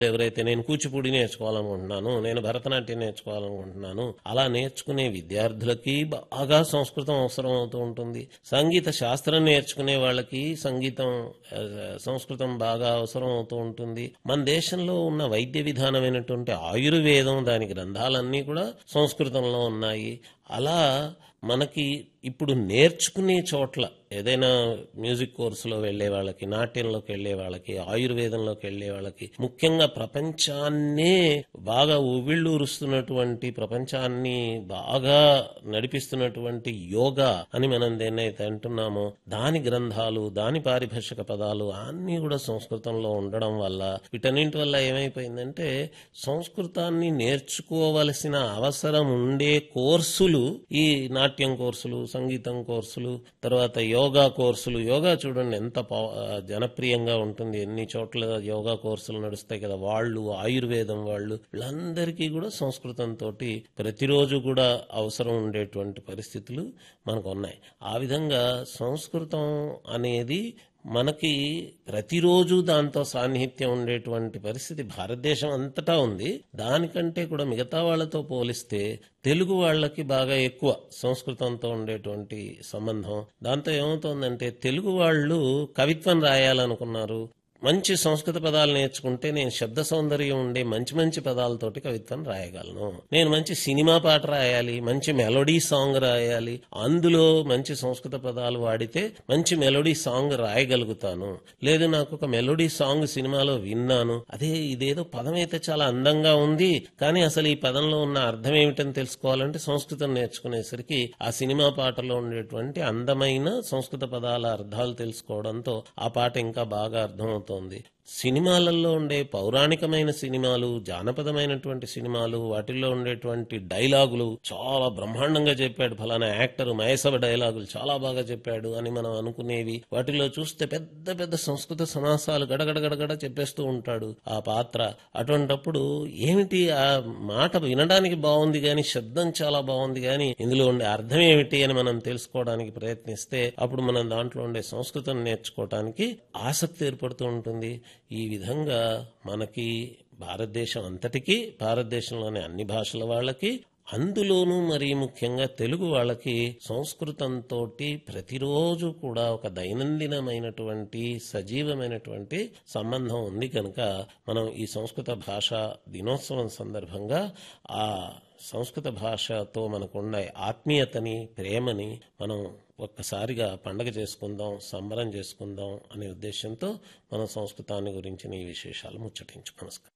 ఎవరైతే నేను కూచిపూడి నేర్చుకోవాలనుకుంటున్నాను నేను భరతనాట్యం నేర్చుకోవాలనుకుంటున్నాను అలా నేర్చుకునే విద్యార్థులకి బాగా సంస్కృతం అవసరం అవుతూ ఉంటుంది సంగీత శాస్త్రం నేర్చుకునే వాళ్ళకి సంగీతం ఆ, సంస్కృతం బాగా అవసరం అవుతూ ఉంటుంది మన దేశంలో ఉన్న వైద్య విధానమైనటువంటి ఆయుర్వేదం దాని గ్రంథాలన్నీ కూడా సంస్కృతంలో ఉన్నాయి అలా మనకి ఇప్పుడు నేర్చుకునే చోట్ల ఏదైనా మ్యూజిక్ కోర్సులో వెళ్ళే వాళ్ళకి నాట్యంలోకి వెళ్ళే వాళ్ళకి ఆయుర్వేదంలోకి వెళ్ళే వాళ్ళకి ముఖ్యంగా ప్రపంచాన్నే బాగా ఉవ్విళ్ళూరుస్తున్నటువంటి ప్రపంచాన్ని బాగా నడిపిస్తున్నటువంటి యోగా అని మనం దేన్నైతే అంటున్నామో దాని గ్రంథాలు దాని పారిభాషిక పదాలు అన్నీ కూడా సంస్కృతంలో ఉండడం వల్ల వీటన్నింటి వల్ల ఏమైపోయిందంటే సంస్కృతాన్ని నేర్చుకోవలసిన అవసరం ఉండే కోర్సులు ఈ నాట్యం కోర్సులు సంగీతం కోర్సులు తర్వాత యోగా కోర్సులు యోగా చూడండి ఎంత పవ- జనప్రియంగా ఉంటుంది ఎన్ని చోట్ల యోగా కోర్సులు నడుస్తాయి కదా వాళ్ళు ఆయుర్వేదం వాళ్ళు వీళ్ళందరికీ కూడా సంస్కృతంతో ప్రతిరోజు కూడా అవసరం ఉండేటువంటి పరిస్థితులు మనకు ఉన్నాయి ఆ విధంగా సంస్కృతం అనేది మనకి ప్రతిరోజు దాంతో సాన్నిహిత్యం ఉండేటువంటి పరిస్థితి భారతదేశం అంతటా ఉంది దానికంటే కూడా మిగతా వాళ్ళతో పోలిస్తే తెలుగు వాళ్ళకి బాగా ఎక్కువ సంస్కృతంతో ఉండేటువంటి సంబంధం దాంతో ఏమవుతోందంటే తెలుగు వాళ్ళు కవిత్వం రాయాలనుకున్నారు మంచి సంస్కృత పదాలు నేర్చుకుంటే నేను శబ్ద సౌందర్యం ఉండే మంచి మంచి పదాలతోటి కవిత్వం రాయగలను నేను మంచి సినిమా పాట రాయాలి మంచి మెలోడీ సాంగ్ రాయాలి అందులో మంచి సంస్కృత పదాలు వాడితే మంచి మెలోడీ సాంగ్ రాయగలుగుతాను లేదు నాకు ఒక మెలోడీ సాంగ్ సినిమాలో విన్నాను అదే ఇదేదో పదం అయితే చాలా అందంగా ఉంది కానీ అసలు ఈ పదంలో ఉన్న అర్థం ఏమిటని తెలుసుకోవాలంటే సంస్కృతం నేర్చుకునేసరికి ఆ సినిమా పాటలో ఉండేటువంటి అందమైన సంస్కృత పదాల అర్థాలు తెలుసుకోవడంతో ఆ పాట ఇంకా బాగా అర్థమవుతోంది సినిమాలలో ఉండే పౌరాణికమైన సినిమాలు జానపదమైనటువంటి సినిమాలు వాటిల్లో ఉండేటువంటి డైలాగులు చాలా బ్రహ్మాండంగా చెప్పాడు ఫలానా యాక్టర్ మహేశవ డైలాగులు చాలా బాగా చెప్పాడు అని మనం అనుకునేవి వాటిలో చూస్తే పెద్ద పెద్ద సంస్కృత సమాసాలు గడగడ గడగడ చెప్పేస్తూ ఉంటాడు ఆ పాత్ర అటువంటప్పుడు ఏమిటి ఆ మాట వినడానికి బాగుంది కానీ శబ్దం చాలా బాగుంది కానీ ఇందులో ఉండే అర్థం ఏమిటి అని మనం తెలుసుకోవడానికి ప్రయత్నిస్తే అప్పుడు మనం దాంట్లో ఉండే సంస్కృతం నేర్చుకోవటానికి ఆసక్తి ఏర్పడుతూ ఉంటుంది ఈ విధంగా మనకి భారతదేశం అంతటికీ భారతదేశంలోని అన్ని భాషల వాళ్ళకి అందులోనూ మరీ ముఖ్యంగా తెలుగు వాళ్ళకి సంస్కృతంతో ప్రతిరోజు కూడా ఒక దైనందినమైనటువంటి సజీవమైనటువంటి సంబంధం ఉంది కనుక మనం ఈ సంస్కృత భాష దినోత్సవం సందర్భంగా ఆ సంస్కృత భాషతో మనకున్న ఆత్మీయతని ప్రేమని మనం ఒక్కసారిగా పండగ చేసుకుందాం సంబరం చేసుకుందాం అనే ఉద్దేశంతో మనం సంస్కృతాన్ని గురించిన ఈ విశేషాలు ముచ్చటించు నమస్కారం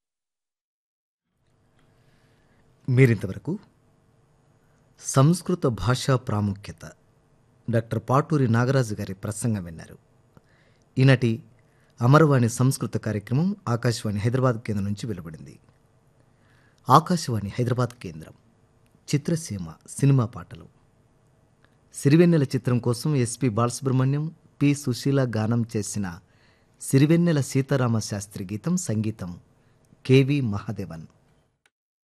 మీరింతవరకు సంస్కృత భాషా ప్రాముఖ్యత డాక్టర్ పాటూరి నాగరాజు గారి ప్రసంగం విన్నారు ఈనాటి అమరవాణి సంస్కృత కార్యక్రమం ఆకాశవాణి హైదరాబాద్ కేంద్రం నుంచి వెలువడింది ఆకాశవాణి హైదరాబాద్ కేంద్రం చిత్రసీమ సినిమా పాటలు సిరివెన్నెల చిత్రం కోసం ఎస్పి బాలసుబ్రహ్మణ్యం పి సుశీల గానం చేసిన సిరివెన్నెల సీతారామ శాస్త్రి గీతం సంగీతం కెవి మహాదేవన్